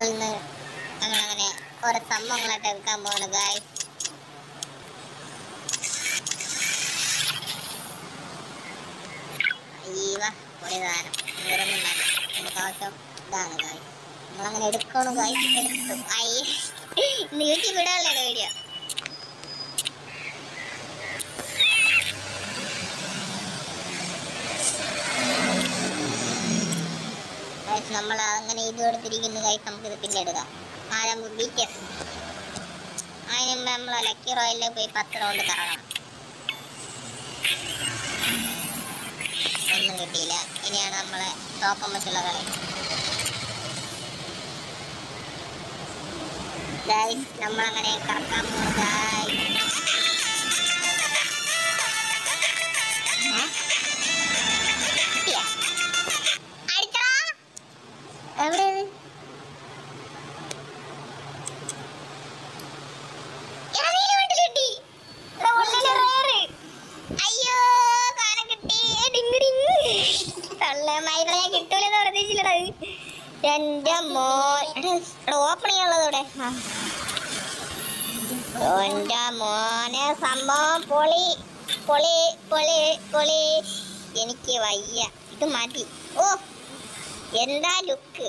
ഇന്ന് ഞങ്ങളങ്ങനെ ഓരോ സംഭവങ്ങളായിട്ട് എടുക്കാൻ പോകുന്നു ഗായ് അയ്യവ ഒരു സാധനം വേറൊന്നും വേണ്ട നമുക്ക് ആവശ്യം ഇതാണ് ഗായ് നമ്മളങ്ങനെ എടുക്കണം ഗായ് എടുത്തു അയ്യ ഇന്ന് യൂട്യൂബ് ഇടാനുള്ള വീഡിയോ ഗൈസ് നമ്മൾ അങ്ങനെ ഇത് എടുത്തിരിക്കുന്ന ഗൈസ് നമുക്ക് ഇത് പിന്നെ എടുക്കാം ആദ്യം ബി ടി എസ് അതിന് മുമ്പ് നമ്മൾ ലക്കി റോയലിൽ പോയി പത്ത് റൗണ്ട് കറങ്ങണം ഒന്നും കിട്ടിയില്ല ഇനിയാണ് നമ്മളെ ടോപ്പം വെച്ചുള്ള കളി ഗൈസ് നമ്മളങ്ങനെ കറക്കാൻ പോകും ഗൈസ് കിട്ടിയ അടിച്ചടാ എവിടെ ഇത്? എടാ, നീ വീട്ടിൽ കിട്ടി. എടാ, ഉള്ളില് rare. അയ്യോ സാധനം കിട്ടി ഡിങ് ഡിങ്. തള്ളേ, മയിലിനെ ഞാൻ കിട്ടൂലെന്ന് പ്രതീക്ഷിച്ചില്ലടാ ഇത്. എന്റെ മോൻ എടാ, എടാ ഓപ്പൺ ചെയ്യാനുള്ളത് ഇവിടെ ആ. എന്റെ മോനെ സംഭവം പൊളി പൊളി പൊളി പൊളി എനിക്ക് വയ്യ ഇത് മതി ഓ എന്താ ലുക്ക്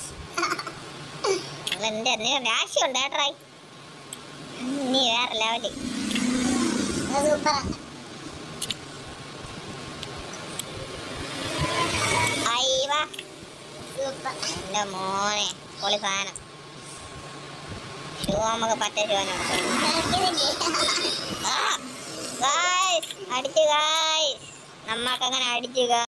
എന്താ നീ രാശിയുണ്ട് ഏട്ടായി നീ വേറെ ലെവല് അയ്യവ എന്റെ മോനെ പൊളി സാധനം ഷൂ നമുക്ക് പറ്റ ഷൂവിനാണ് ഗായ്സ് അടിച്ചു ഗായ്സ് നമ്മക്കങ്ങനെ അടിച്ചു